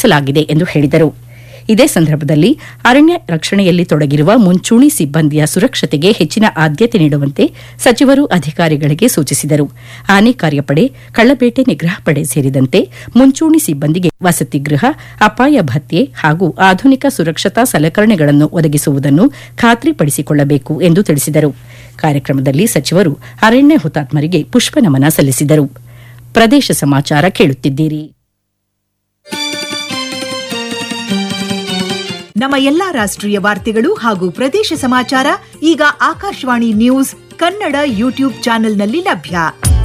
ರೂಪಿಸಲಾಗಿದೆ ಎಂದು ಹೇಳಿದರು ಇದೇ ಸಂದರ್ಭದಲ್ಲಿ ಅರಣ್ಯ ರಕ್ಷಣೆಯಲ್ಲಿ ತೊಡಗಿರುವ ಮುಂಚೂಣಿ ಸಿಬ್ಬಂದಿಯ ಸುರಕ್ಷತೆಗೆ ಹೆಚ್ಚಿನ ಆದ್ಯತೆ ನೀಡುವಂತೆ ಸಚಿವರು ಅಧಿಕಾರಿಗಳಿಗೆ ಸೂಚಿಸಿದರು ಆನೆ ಕಾರ್ಯಪಡೆ ಕಳ್ಳಬೇಟೆ ನಿಗ್ರಹ ಪಡೆ ಸೇರಿದಂತೆ ಮುಂಚೂಣಿ ಸಿಬ್ಬಂದಿಗೆ ವಸತಿ ಗೃಹ ಅಪಾಯ ಭತ್ಯೆ ಹಾಗೂ ಆಧುನಿಕ ಸುರಕ್ಷತಾ ಸಲಕರಣೆಗಳನ್ನು ಒದಗಿಸುವುದನ್ನು ಖಾತ್ರಿಪಡಿಸಿಕೊಳ್ಳಬೇಕು ಎಂದು ತಿಳಿಸಿದರು ಕಾರ್ಯಕ್ರಮದಲ್ಲಿ ಸಚಿವರು ಅರಣ್ಯ ಹುತಾತ್ಮರಿಗೆ ಪುಷ್ಪನಮನ ಸಲ್ಲಿಸಿದರು ಪ್ರದೇಶ ಸಮಾಚಾರ ಕೇಳುತ್ತಿದ್ದೀರಿ ನಮ್ಮ ಎಲ್ಲಾ ರಾಷ್ಟ್ರೀಯ ವಾರ್ತೆಗಳು ಹಾಗೂ ಪ್ರದೇಶ ಸಮಾಚಾರ ಈಗ ಆಕಾಶವಾಣಿ ನ್ಯೂಸ್ ಕನ್ನಡ ಯೂಟ್ಯೂಬ್ ಚಾನೆಲ್ನಲ್ಲಿ ಲಭ್ಯ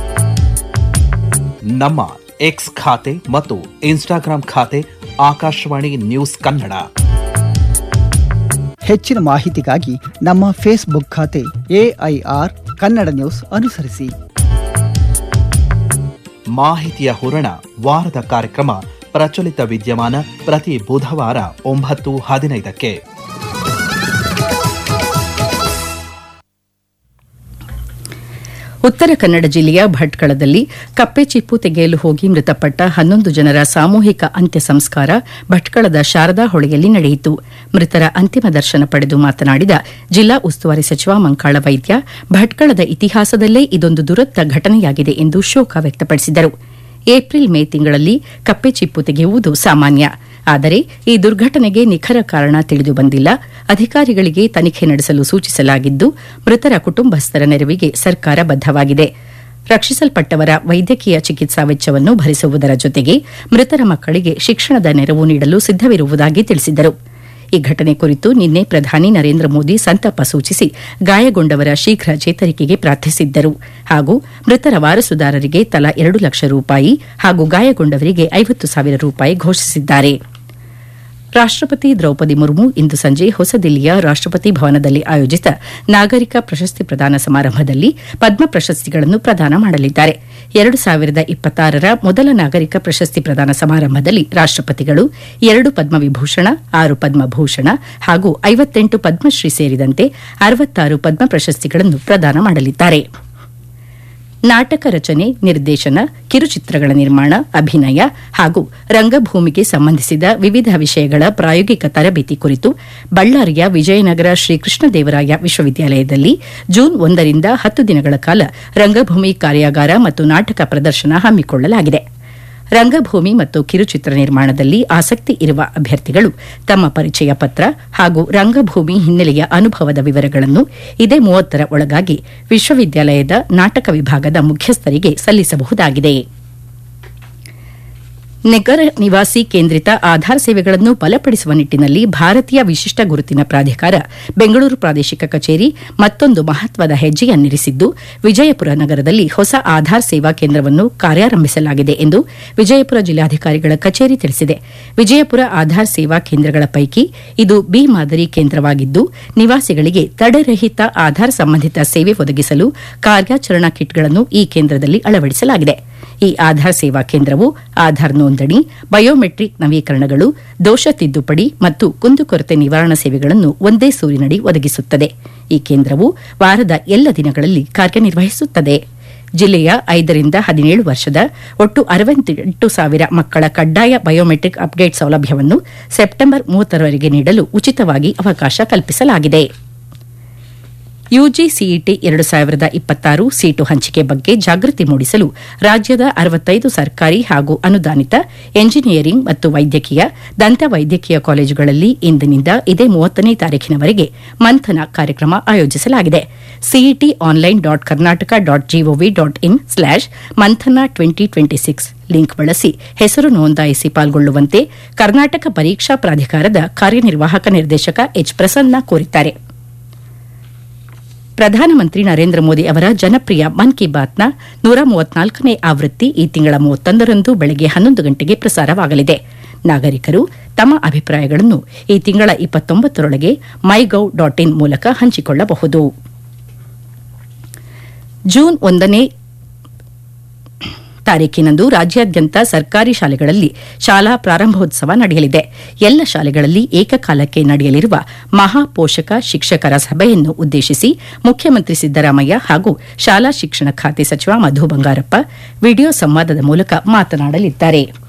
ನಮ್ಮ ಎಕ್ಸ್ ಖಾತೆ ಮತ್ತು ಇನ್ಸ್ಟಾಗ್ರಾಂ ಖಾತೆ ಆಕಾಶವಾಣಿ ನ್ಯೂಸ್ ಕನ್ನಡ ಹೆಚ್ಚಿನ ಮಾಹಿತಿಗಾಗಿ ನಮ್ಮ ಫೇಸ್ಬುಕ್ ಖಾತೆ ಎಐಆರ್ ಕನ್ನಡ ನ್ಯೂಸ್ ಅನುಸರಿಸಿ ಮಾಹಿತಿಯ ಹೂರಣ ವಾರದ ಕಾರ್ಯಕ್ರಮ ಪ್ರಚಲಿತ ವಿದ್ಯಮಾನ ಪ್ರತಿ ಬುಧವಾರ ಒಂಬತ್ತು ಹದಿನೈದಕ್ಕೆ ಉತ್ತರ ಕನ್ನಡ ಜಿಲ್ಲೆಯ ಭಟ್ಕಳದಲ್ಲಿ ಕಪ್ಪೆ ಚಿಪ್ಪು ತೆಗೆಯಲು ಹೋಗಿ ಮೃತಪಟ್ಟ ಹನ್ನೊಂದು ಜನರ ಸಾಮೂಹಿಕ ಅಂತ್ಯ ಸಂಸ್ಕಾರ ಭಟ್ಕಳದ ಶಾರದಾ ಹೊಳೆಯಲ್ಲಿ ನಡೆಯಿತು ಮೃತರ ಅಂತಿಮ ದರ್ಶನ ಪಡೆದು ಮಾತನಾಡಿದ ಜಿಲ್ಲಾ ಉಸ್ತುವಾರಿ ಸಚಿವ ಮಂಕಾಳ ವೈದ್ಯ ಭಟ್ಕಳದ ಇತಿಹಾಸದಲ್ಲೇ ಇದೊಂದು ದುರಂತ ಘಟನೆಯಾಗಿದೆ ಎಂದು ಶೋಕ ವ್ಯಕ್ತಪಡಿಸಿದರು ಏಪ್ರಿಲ್ ಮೇ ತಿಂಗಳಲ್ಲಿ ಕಪ್ಪೆ ಚಿಪ್ಪು ತೆಗೆಯುವುದು ಸಾಮಾನ್ಯ ಆದರೆ ಈ ದುರ್ಘಟನೆಗೆ ನಿಖರ ಕಾರಣ ತಿಳಿದು ಬಂದಿಲ್ಲ ಅಧಿಕಾರಿಗಳಿಗೆ ತನಿಖೆ ನಡೆಸಲು ಸೂಚಿಸಲಾಗಿದ್ದು ಮೃತರ ಕುಟುಂಬಸ್ಥರ ನೆರವಿಗೆ ಸರ್ಕಾರ ಬದ್ದವಾಗಿದೆ ರಕ್ಷಿಸಲ್ಪಟ್ಟವರ ವೈದ್ಯಕೀಯ ಚಿಕಿತ್ಸಾ ವೆಚ್ಚವನ್ನು ಭರಿಸುವುದರ ಜೊತೆಗೆ ಮೃತರ ಮಕ್ಕಳಿಗೆ ಶಿಕ್ಷಣದ ನೆರವು ನೀಡಲು ಸಿದ್ದವಿರುವುದಾಗಿ ತಿಳಿಸಿದರು ಈ ಘಟನೆ ಕುರಿತು ನಿನ್ನೆ ಪ್ರಧಾನಿ ನರೇಂದ್ರ ಮೋದಿ ಸಂತಾಪ ಸೂಚಿಸಿ ಗಾಯಗೊಂಡವರ ಶೀಘ್ರ ಚೇತರಿಕೆಗೆ ಪ್ರಾರ್ಥಿಸಿದ್ದರು ಹಾಗೂ ಮೃತರ ವಾರಸುದಾರರಿಗೆ ತಲಾ ಎರಡು ಲಕ್ಷ ರೂಪಾಯಿ ಹಾಗೂ ಗಾಯಗೊಂಡವರಿಗೆ ಐವತ್ತು ಸಾವಿರ ರೂಪಾಯಿ ಘೋಷಿಸಿದ್ದಾರೆ ರಾಷ್ಟಪತಿ ದ್ರೌಪದಿ ಮುರ್ಮು ಇಂದು ಸಂಜೆ ಹೊಸದಿಲ್ಲಿಯ ರಾಷ್ಟಪತಿ ಭವನದಲ್ಲಿ ಆಯೋಜಿತ ನಾಗರಿಕ ಪ್ರಶಸ್ತಿ ಪ್ರದಾನ ಸಮಾರಂಭದಲ್ಲಿ ಪದ್ಮ ಪ್ರಶಸ್ತಿಗಳನ್ನು ಪ್ರದಾನ ಮಾಡಲಿದ್ದಾರೆ ಎರಡು ಸಾವಿರದ ಇಪ್ಪತ್ತಾರರ ಮೊದಲ ನಾಗರಿಕ ಪ್ರಶಸ್ತಿ ಪ್ರದಾನ ಸಮಾರಂಭದಲ್ಲಿ ರಾಷ್ಟಪತಿಗಳು ಎರಡು ಪದ್ಮವಿಭೂಷಣ ಆರು ಪದ್ಮಭೂಷಣ ಹಾಗೂ ಐವತ್ತೆಂಟು ಪದ್ಮಶ್ರೀ ಸೇರಿದಂತೆ ಅರವತ್ತಾರು ಪದ್ಮ ಪ್ರಶಸ್ತಿಗಳನ್ನು ಪ್ರದಾನ ಮಾಡಲಿದ್ದಾರೆ ನಾಟಕ ರಚನೆ ನಿರ್ದೇಶನ ಕಿರುಚಿತ್ರಗಳ ನಿರ್ಮಾಣ ಅಭಿನಯ ಹಾಗೂ ರಂಗಭೂಮಿಗೆ ಸಂಬಂಧಿಸಿದ ವಿವಿಧ ವಿಷಯಗಳ ಪ್ರಾಯೋಗಿಕ ತರಬೇತಿ ಕುರಿತು ಬಳ್ಳಾರಿಯ ವಿಜಯನಗರ ಶ್ರೀಕೃಷ್ಣದೇವರಾಯ ವಿಶ್ವವಿದ್ಯಾಲಯದಲ್ಲಿ ಜೂನ್ ಒಂದರಿಂದ ಹತ್ತು ದಿನಗಳ ಕಾಲ ರಂಗಭೂಮಿ ಕಾರ್ಯಾಗಾರ ಮತ್ತು ನಾಟಕ ಪ್ರದರ್ಶನ ಹಮ್ಮಿಕೊಳ್ಳಲಾಗಿದೆ ರಂಗಭೂಮಿ ಮತ್ತು ಕಿರುಚಿತ್ರ ನಿರ್ಮಾಣದಲ್ಲಿ ಆಸಕ್ತಿ ಇರುವ ಅಭ್ಯರ್ಥಿಗಳು ತಮ್ಮ ಪರಿಚಯ ಪತ್ರ ಹಾಗೂ ರಂಗಭೂಮಿ ಹಿನ್ನೆಲೆಯ ಅನುಭವದ ವಿವರಗಳನ್ನು ಇದೇ ಮೂವತ್ತರ ಒಳಗಾಗಿ ವಿಶ್ವವಿದ್ಯಾಲಯದ ನಾಟಕ ವಿಭಾಗದ ಮುಖ್ಯಸ್ಥರಿಗೆ ಸಲ್ಲಿಸಬಹುದಾಗಿದೆ ನಗರ ನಿವಾಸಿ ಕೇಂದ್ರಿತ ಆಧಾರ್ ಸೇವೆಗಳನ್ನು ಬಲಪಡಿಸುವ ನಿಟ್ಟಿನಲ್ಲಿ ಭಾರತೀಯ ವಿಶಿಷ್ಟ ಗುರುತಿನ ಪ್ರಾಧಿಕಾರ ಬೆಂಗಳೂರು ಪ್ರಾದೇಶಿಕ ಕಚೇರಿ ಮತ್ತೊಂದು ಮಹತ್ವದ ಹೆಜ್ಜೆಯನ್ನಿರಿಸಿದ್ದು ವಿಜಯಪುರ ನಗರದಲ್ಲಿ ಹೊಸ ಆಧಾರ್ ಸೇವಾ ಕೇಂದ್ರವನ್ನು ಕಾರ್ಯಾರಂಭಿಸಲಾಗಿದೆ ಎಂದು ವಿಜಯಪುರ ಜಿಲ್ಲಾಧಿಕಾರಿಗಳ ಕಚೇರಿ ತಿಳಿಸಿದೆ ವಿಜಯಪುರ ಆಧಾರ್ ಸೇವಾ ಕೇಂದ್ರಗಳ ಪೈಕಿ ಇದು ಬಿ ಮಾದರಿ ಕೇಂದ್ರವಾಗಿದ್ದು ನಿವಾಸಿಗಳಿಗೆ ತಡೆರಹಿತ ಆಧಾರ್ ಸಂಬಂಧಿತ ಸೇವೆ ಒದಗಿಸಲು ಕಾರ್ಯಾಚರಣಾ ಕಿಟ್ಗಳನ್ನು ಈ ಕೇಂದ್ರದಲ್ಲಿ ಅಳವಡಿಸಲಾಗಿದೆ ಈ ಆಧಾರ್ ಸೇವಾ ಕೇಂದ್ರವು ಆಧಾರ್ ನೋಂದಣಿ ಬಯೋಮೆಟ್ರಿಕ್ ನವೀಕರಣಗಳು ದೋಷ ತಿದ್ದುಪಡಿ ಮತ್ತು ಕುಂದುಕೊರತೆ ನಿವಾರಣಾ ಸೇವೆಗಳನ್ನು ಒಂದೇ ಸೂರಿನಡಿ ಒದಗಿಸುತ್ತದೆ ಈ ಕೇಂದ್ರವು ವಾರದ ಎಲ್ಲ ದಿನಗಳಲ್ಲಿ ಕಾರ್ಯನಿರ್ವಹಿಸುತ್ತದೆ ಜಿಲ್ಲೆಯ ಐದರಿಂದ ಹದಿನೇಳು ವರ್ಷದ ಒಟ್ಟು ಅರವತ್ತೆಂಟು ಸಾವಿರ ಮಕ್ಕಳ ಕಡ್ಡಾಯ ಬಯೋಮೆಟ್ರಿಕ್ ಅಪ್ಡೇಟ್ ಸೌಲಭ್ಯವನ್ನು ಸೆಪ್ಟೆಂಬರ್ ಮೂವತ್ತರವರೆಗೆ ನೀಡಲು ಉಚಿತವಾಗಿ ಅವಕಾಶ ಕಲ್ಪಿಸಲಾಗಿದೆ ಯುಜಿಸಿಇಟಿ ಎರಡು ಸಾವಿರದ ಇಪ್ಪತ್ತಾರು ಸೀಟು ಹಂಚಿಕೆ ಬಗ್ಗೆ ಜಾಗೃತಿ ಮೂಡಿಸಲು ರಾಜ್ಯದ ಅರವತ್ತೈದು ಸರ್ಕಾರಿ ಹಾಗೂ ಅನುದಾನಿತ ಎಂಜಿನಿಯರಿಂಗ್ ಮತ್ತು ವೈದ್ಯಕೀಯ ದಂತ ವೈದ್ಯಕೀಯ ಕಾಲೇಜುಗಳಲ್ಲಿ ಇಂದಿನಿಂದ ಇದೇ ಮೂವತ್ತನೇ ತಾರೀಖಿನವರೆಗೆ ಮಂಥನ ಕಾರ್ಯಕ್ರಮ ಆಯೋಜಿಸಲಾಗಿದೆ CET online dot Karnataka dot G O V dot in slash Manthana twenty twenty six link ಬಳಸಿ ಹೆಸರು ನೋಂದಾಯಿಸಿ ಪಾಲ್ಗೊಳ್ಳುವಂತೆ ಕರ್ನಾಟಕ ಪರೀಕ್ಷಾ ಪ್ರಾಧಿಕಾರದ ಕಾರ್ಯನಿರ್ವಾಹಕ ನಿರ್ದೇಶಕ ಎಚ್ ಪ್ರಸನ್ನ ಕೋರಿದ್ದಾರೆ ಪ್ರಧಾನಮಂತ್ರಿ ನರೇಂದ್ರ ಮೋದಿ ಅವರ ಜನಪ್ರಿಯ ಮನ್ ಕಿ ಬಾತ್ನ ನೂರ ಮೂವತ್ನಾಲ್ಕನೇ ಆವೃತ್ತಿ ಈ ತಿಂಗಳ ಮೂವತ್ತೊಂದರಂದು ಬೆಳಗ್ಗೆ ಹನ್ನೊಂದು ಗಂಟೆಗೆ ಪ್ರಸಾರವಾಗಲಿದೆ ನಾಗರಿಕರು ತಮ್ಮ ಅಭಿಪ್ರಾಯಗಳನ್ನು ಈ ತಿಂಗಳ ಇಪ್ಪತ್ತೊಂಬತ್ತರೊಳಗೆ ಮೈ ಗೌ ಡಾಟ್ ಇನ್ ಮೂಲಕ ಹಂಚಿಕೊಳ್ಳಬಹುದು ಜೂನ್ ಒಂದನೇ ತಾರೀಕಿನಂದು ರಾಜ್ಯಾದ್ಯಂತ ಸರ್ಕಾರಿ ಶಾಲೆಗಳಲ್ಲಿ ಶಾಲಾ ಪ್ರಾರಂಭೋತ್ಸವ ನಡೆಯಲಿದೆ ಎಲ್ಲ ಶಾಲೆಗಳಲ್ಲಿ ಏಕಕಾಲಕ್ಕೆ ನಡೆಯಲಿರುವ ಮಹಾಪೋಷಕ ಶಿಕ್ಷಕರ ಸಭೆಯನ್ನು ಉದ್ದೇಶಿಸಿ ಮುಖ್ಯಮಂತ್ರಿ ಸಿದ್ದರಾಮಯ್ಯ ಹಾಗೂ ಶಾಲಾ ಶಿಕ್ಷಣ ಖಾತೆ ಸಚಿವ ಮಧು ಬಂಗಾರಪ್ಪ ವಿಡಿಯೋ ಸಂವಾದದ ಮೂಲಕ ಮಾತನಾಡಲಿದ್ದಾರೆ